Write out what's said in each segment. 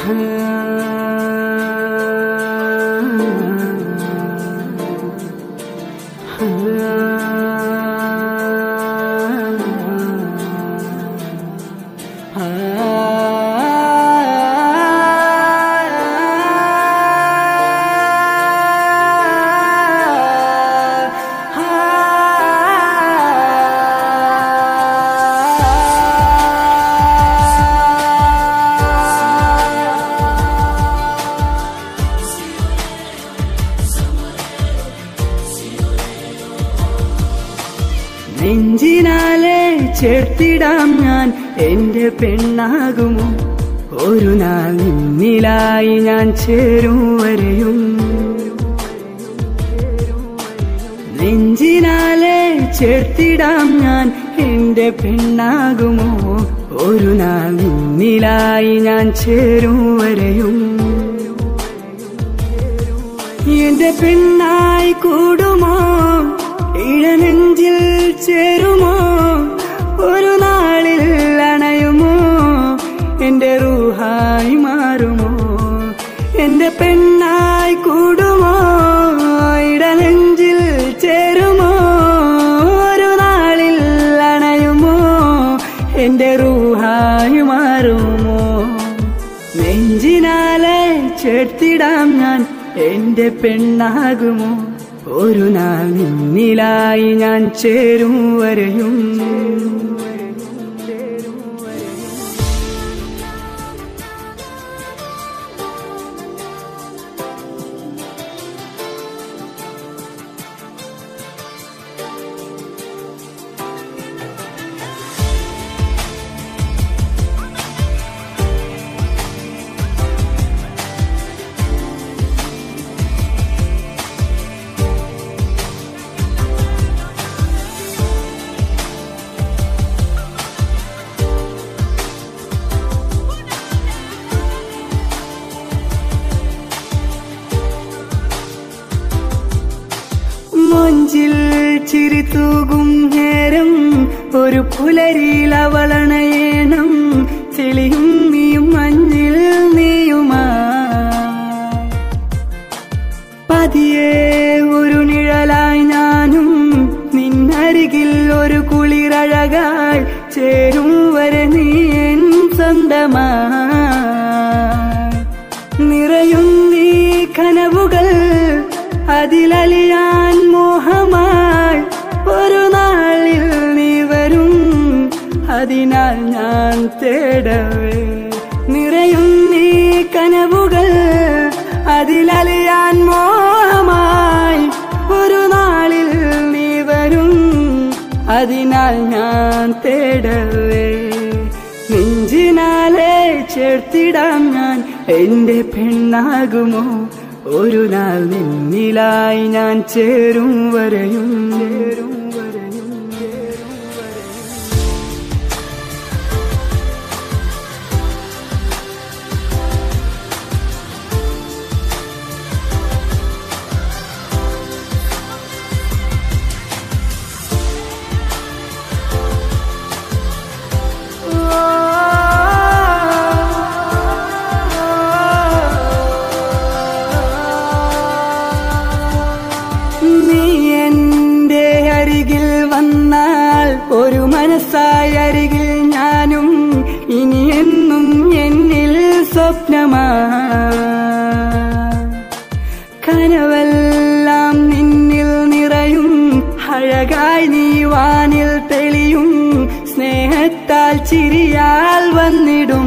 നെഞ്ചിനാലെ ചേർത്തിടാം ഞാൻ എന്റെ പെണ്ണാകുമോ ഒരു നാൾ നിന്നിലായി ഞാൻ ചേരും വരെയും നെഞ്ചിനാലെ ചേർത്തിടാം ഞാൻ എന്റെ പെണ്ണാകുമോ ഒരു നാൾ നിന്നിലായി ഞാൻ ചേരും വരെയും എന്റെ പെണ്ണായി കൂടുമോ ഇഴനെഞ്ചിൽ ചേരുമോ ഒരു നാളിൽ അണയുമോ എന്റെ റൂഹായി മാറുമോ എന്റെ പെണ്ണായി കൂടുമോ ഇടനെഞ്ചിൽ ചേരുമോ ഒരു നാളിൽ അണയുമോ എന്റെ റൂഹായി മാറുമോ നെഞ്ചിനാലെ ചേർത്തിടാം ഞാൻ എന്റെ പെണ്ണാകുമോ ഒരു നാൾ നിന്നിലായി ഞാൻ ചേരും വരെയും മൊഞ്ചിൽ ചിരി തൂകും നേരം ഒരു പുലരിയിൽ അവളണയേണം ചെളിയും നീയും മഞ്ഞിൽ നീയുമാ പതിയെ ഒരു നിഴലായി ഞാനും നിന്നരികിൽ ഒരു കുളിരഴകായി ചേരും വരെ നീ എൻ സ്വന്തമായി നിറയും നീ കനവുകൾ അതിലലിയാൻ മോഹമായി ഒരു നാളിൽ നീ വരും അതിനാൽ ഞാൻ തേടവേ നിറയും നീ കനവുകൾ അതിലലിയാൻ മോഹമായി ഒരു നാളിൽ നീ വരും അതിനാൽ ഞാൻ തേടവേ നെഞ്ചിനാലെ ചേർത്തിടാം ഞാൻ എന്റെ പെണ്ണാകുമോ ഒരു നാൾ നിന്നിലായി ഞാൻ ചേരും വരെയും ചേരും വരെയും ചേരും വരെയും നീ എന്റെ അരികിൽ വന്നാൽ ഒരു മനസ്സായി അരികിൽ ഞാനും ഇനി എന്നും എന്നിൽ സ്വപ്നമാ കനവെല്ലാം നിന്നിൽ നിറയും അഴകായി നീ വാനിൽ തെളിയും സ്നേഹത്താൽ ചിരിയാൽ വന്നിടും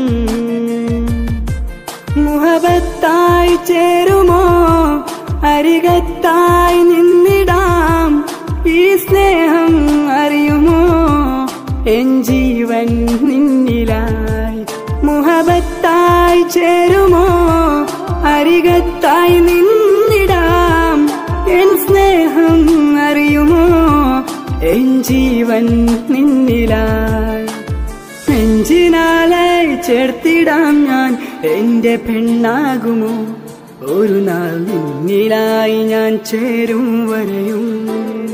മുഹബത്തായി ചേരുമോ അരികത്തായി നിന്നിടാം ഈ സ്നേഹം അറിയുമോ എൻ ജീവൻ നിന്നിലായി മുഹബത്തായി ചേരുമോ അരികത്തായി നിന്നിടാം എൻ സ്നേഹം അറിയുമോ എൻ ജീവൻ നിന്നിലായി നെഞ്ചിനാലെ ചേർത്തിടാം ഞാൻ എന്റെ പെണ്ണാകുമോ ഒരു നാൾ നിന്നിലായി ഞാൻ ചേരും വരെയും